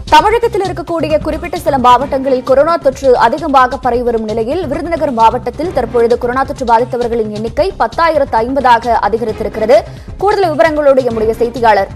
தமிழகத்தில் இருக்கக்கூடிய குறிப்பிட்ட சில மாவட்டங்களில் கொரோனா தொற்று அதிகமாக பரவி வரும் நிலையில் விருதுநகர் மாவட்டத்தில் தற்பொழுது கொரோனா தொற்று பாதித்தவர்களின் எண்ணிக்கை பத்தாயிரத்து ஐம்பதாக அதிகரித்திருக்கிறது கூடுதல் விவரங்களோடு எம்முடைய செய்தியாளர்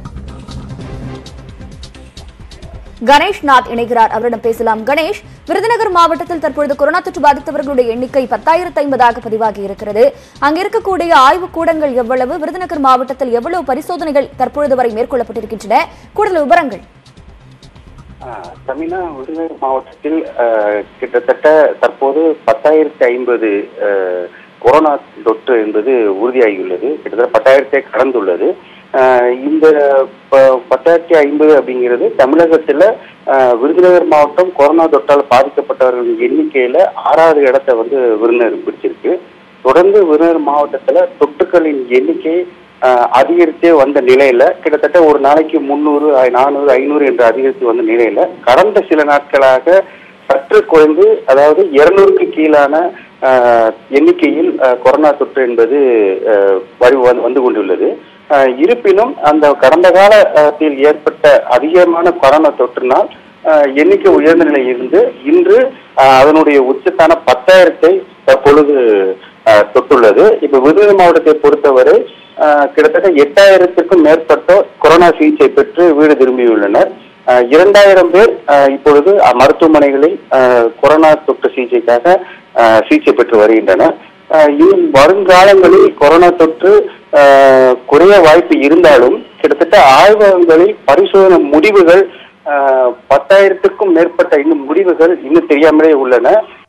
கணேஷ் நாத் இணைகிறார் அவரிடம் பேசலாம் கணேஷ் விருதுநகர் மாவட்டத்தில் தற்பொழுது கொரோனா தொற்று பாதித்தவர்களுடைய எண்ணிக்கை பத்தாயிரத்து ஐம்பதாக பதிவாகி இருக்கிறது அங்க இருக்கக்கூடிய ஆய்வுக் கூடங்கள் எவ்வளவு விருதுநகர் மாவட்டத்தில் எவ்வளவு பரிசோதனைகள் தற்பொழுது வரை மேற்கொள்ளப்பட்டிருக்கின்றன கூடுதல் விவரங்கள் ஆஹ் தமிழா விருதுநகர் மாவட்டத்தில் ஆஹ், கிட்டத்தட்ட தற்போது பத்தாயிரத்தி ஐம்பது கொரோனா தொற்று என்பது உறுதியாகியுள்ளது கிட்டத்தட்ட பத்தாயிரத்தை கடந்துள்ளது ஆஹ், இந்த ப- பத்தாயிரத்தி ஐம்பது அப்படிங்கிறது தமிழகத்துல ஆஹ், விருதுநகர் மாவட்டம் கொரோனா தொற்றால் பாதிக்கப்பட்டவர்களின் எண்ணிக்கையில ஆறாவது இடத்தை வந்து விருதுநகர் பிடிச்சிருக்கு தொடர்ந்து விருதுநகர் மாவட்டத்துல தொற்றுக்களின் எண்ணிக்கை ஆஹ், அதிகரித்தே வந்த நிலையில கிட்டத்தட்ட ஒரு நாளைக்கு முந்நூறு நானூறு ஐநூறு என்று அதிகரித்து வந்த நிலையில கடந்த சில நாட்களாக சற்று குறைந்து அதாவது இருநூறுக்கு கீழான ஆஹ், எண்ணிக்கையில் ஆஹ், கொரோனா தொற்று என்பது ஆஹ், வரு வந்து- வந்து கொண்டுள்ளது ஆஹ், இருப்பினும் அந்த கடந்த காலத்தில் ஏற்பட்ட அதிகமான கொரோனா தொற்றினால் ஆஹ், எண்ணிக்கை உயர்ந்த நிலையில் இருந்து இன்று ஆஹ், அதனுடைய உச்சத்தான பத்தாயிரத்தை தற்பொழுது ஆஹ், தொட்டுள்ளது இப்ப விருதுநகர் மாவட்டத்தை பொறுத்தவரை ஆஹ், கிட்டத்தட்ட எட்டாயிரத்திற்கும் மேற்பட்டோர் கொரோனா சிகிச்சை பெற்று வீடு திரும்பியுள்ளனர் ஆஹ், இரண்டாயிரம் பேர் ஆஹ், இப்பொழுது அஹ், மருத்துவமனைகளில் ஆஹ், கொரோனா தொற்று சிகிச்சைக்காக ஆஹ், சிகிச்சை பெற்று வருகின்றனர் ஆஹ், இன்னும் வருங்காலங்களில் கொரோனா தொற்று ஆஹ், குறைய வாய்ப்பு இருந்தாலும் கிட்டத்தட்ட ஆய்வகங்களில் பரிசோதனை முடிவுகள் ஆஹ், பத்தாயிரத்திற்கும் மேற்பட்ட இன்னும் முடிவுகள் இன்னும் தெரியாமலே உள்ளன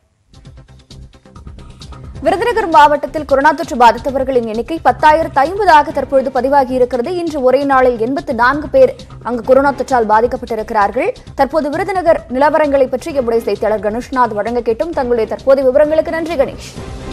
விருதுநகர் மாவட்டத்தில் கொரோனா தொற்று பாதித்தவர்களின் எண்ணிக்கை பத்தாயிரத்து ஐம்பதாக தற்பொழுது பதிவாகி இருக்கிறது இன்று ஒரே நாளில் எண்பத்து நான்கு பேர் அங்கு கொரோனா தொற்றால் பாதிக்கப்பட்டிருக்கிறார்கள் தற்போது விருதுநகர் நிலவரங்களை பற்றி எம்முடைய செய்தியாளர் கணேஷ்நாத் வழங்க கேட்டும் தங்களுடைய தற்போதைய விவரங்களுக்கு நன்றி கணேஷ்